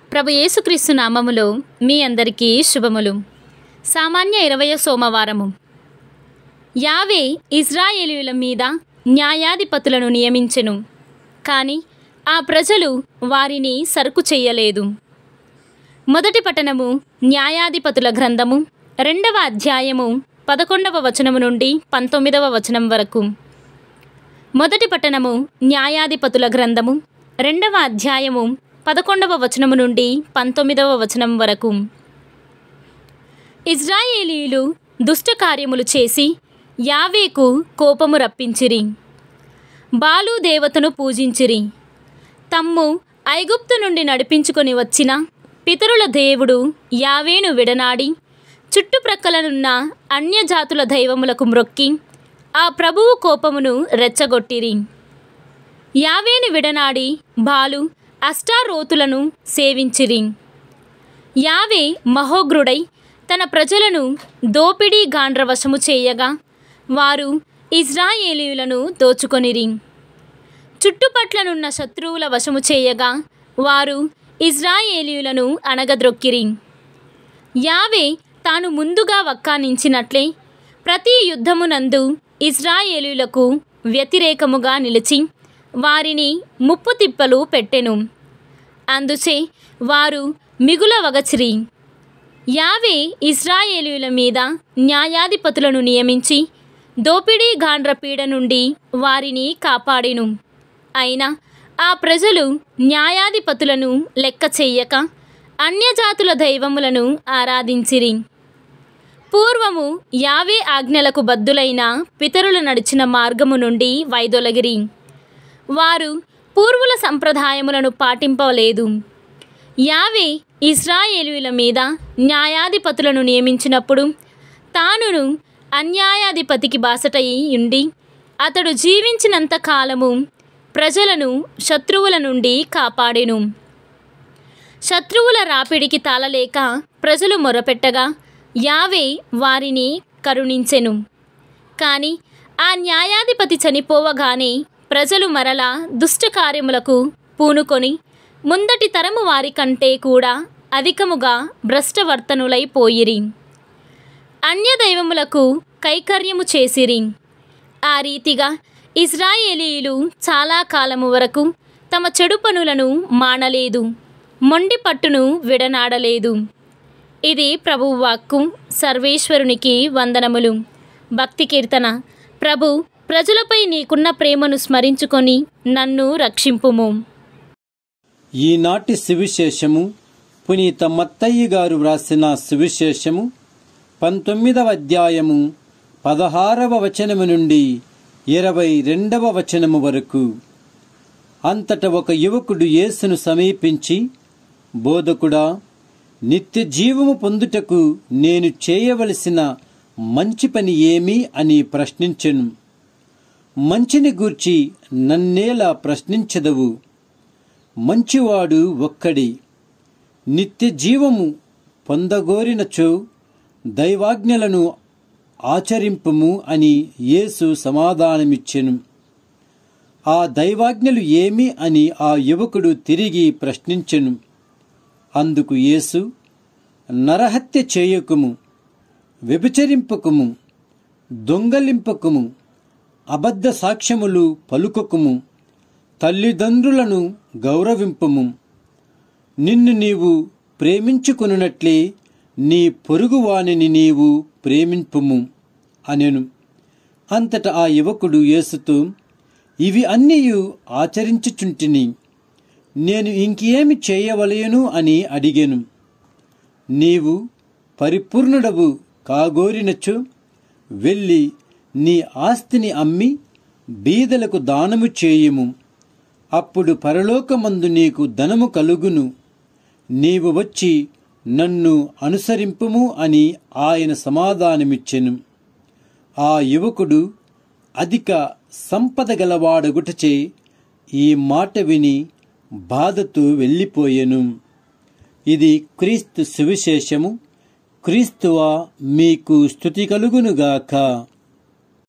ప్రభు యేసుక్రీస్తు నామములో మీ అందరికీ శుభములు సామాన్య ఇరవయ సోమవారము యావే ఇజ్రాయేలీయుల మీద న్యాయాధిపతులను నియమించెను కానీ ఆ ప్రజలు వారిని సరుకు చెయ్యలేదు మొదటి పట్టణము న్యాయాధిపతుల గ్రంథము రెండవ అధ్యాయము పదకొండవ వచనము నుండి పంతొమ్మిదవ వచనం వరకు మొదటి పట్టణము న్యాయాధిపతుల గ్రంథము రెండవ అధ్యాయము పదకొండవ వచనము నుండి పంతొమ్మిదవ వచనం వరకు ఇజ్రాయేలీయులు దుష్ట కార్యములు చేసి యావేకు కోపము రప్పించిరి బాలు దేవతను పూజించిరి తమ్ము ఐగుప్తు నుండి నడిపించుకొని వచ్చిన పితరుల దేవుడు యావేను విడనాడి చుట్టుప్రక్కలనున్న అన్యజాతుల దైవములకు మ్రొక్కి ఆ ప్రభువు కోపమును రెచ్చగొట్టిరి యావేను విడనాడి బాలు అష్టారోతులను సేవించిరి యావే మహోగ్రుడై తన ప్రజలను దోపిడీ గాండ్రవశము చేయగా వారు ఇజ్రాయేలీయులను దోచుకొనిరి చుట్టుపట్లనున్న శత్రువుల వశము చేయగా వారు ఇజ్రాయేలీయులను అణగద్రొక్కిరి యావే తాను ముందుగా వక్కానించినట్లే ప్రతి యుద్ధమునందు ఇజ్రాయేలీయులకు వ్యతిరేకముగా నిలిచి వారిని ముప్పు తిప్పలు పెట్టెను అందుచే వారు మిగుల వగచిరి యావే ఇజ్రాయేలీయుల మీద న్యాయాధిపతులను నియమించి దోపిడీ గాండ్ర పీడ నుండి వారిని కాపాడెను అయినా ఆ ప్రజలు న్యాయాధిపతులను లెక్క చెయ్యక అన్యజాతుల దైవములను ఆరాధించిరి పూర్వము యావే ఆజ్ఞలకు బద్దులైన పితరులు నడిచిన మార్గము నుండి వైదొలగిరి వారు పూర్వుల సంప్రదాయములను పాటింపలేదు యావే ఇస్రాయేలీయుల మీద న్యాయాధిపతులను నియమించినప్పుడు తానును అన్యాయాధిపతికి బాసటయి ఉండి అతడు జీవించినంత కాలము ప్రజలను శత్రువుల నుండి కాపాడెను శత్రువుల రాపిడికి తాళలేక ప్రజలు మొరపెట్టగా యావే వారిని కరుణించెను కానీ ఆ న్యాయాధిపతి చనిపోవగానే ప్రజలు మరలా దుష్ట కార్యములకు పూనుకొని ముందటి తరము వారి కంటే కూడా అధికముగా భ్రష్టవర్తనులైపోయిరి అన్యదైవములకు కైకర్యము చేసిరి ఆ రీతిగా ఇజ్రాయేలీయులు చాలా కాలము వరకు తమ చెడు పనులను మానలేదు మొండి పట్టును విడనాడలేదు ఇది ప్రభువు వాక్కు సర్వేశ్వరునికి వందనములు భక్తి కీర్తన ప్రభు ప్రజలపై నీకున్న ప్రేమను స్మరించుకొని నన్ను రక్షింపుము ఈనాటి సువిశేషము పునీత మత్తయ్య గారు వ్రాసిన సువిశేషము పంతొమ్మిదవ అధ్యాయము పదహారవ వచనము నుండి ఇరవై రెండవ వచనము వరకు అంతట ఒక యువకుడు యేసును సమీపించి బోధకుడా నిత్య జీవము పొందుటకు నేను చేయవలసిన మంచి పని ఏమి అని ప్రశ్నించెను మంచిని గూర్చి నన్నేలా ప్రశ్నించదవు మంచివాడు ఒక్కడి నిత్య జీవము పొందగోరినచో దైవాజ్ఞలను ఆచరింపుము అని యేసు సమాధానమిచ్చెను ఆ దైవాజ్ఞలు ఏమి అని ఆ యువకుడు తిరిగి ప్రశ్నించెను అందుకు యేసు నరహత్య చేయకుము వ్యభిచరింపకుము దొంగలింపకుము అబద్ధ సాక్ష్యములు పలుకకుము తల్లిదండ్రులను గౌరవింపుము నిన్ను నీవు ప్రేమించుకున్నట్లే నీ పొరుగువానిని నీవు ప్రేమింపుము అనెను అంతట ఆ యువకుడు యేసుతో ఇవి అన్నీయు ఆచరించుచుంటిని నేను ఇంకేమి చేయవలయను అని అడిగాను నీవు పరిపూర్ణుడవు కాగోరినచో వెళ్ళి నీ ఆస్తిని అమ్మి బీదలకు దానము చేయుము అప్పుడు పరలోకమందు నీకు ధనము కలుగును నీవు వచ్చి నన్ను అనుసరింపుము అని ఆయన సమాధానమిచ్చెను ఆ యువకుడు అధిక సంపద గలవాడగుటచే ఈ మాట విని బాధతో వెళ్ళిపోయెను ఇది క్రీస్తు సువిశేషము క్రీస్తువా మీకు స్థుతి కలుగునుగాక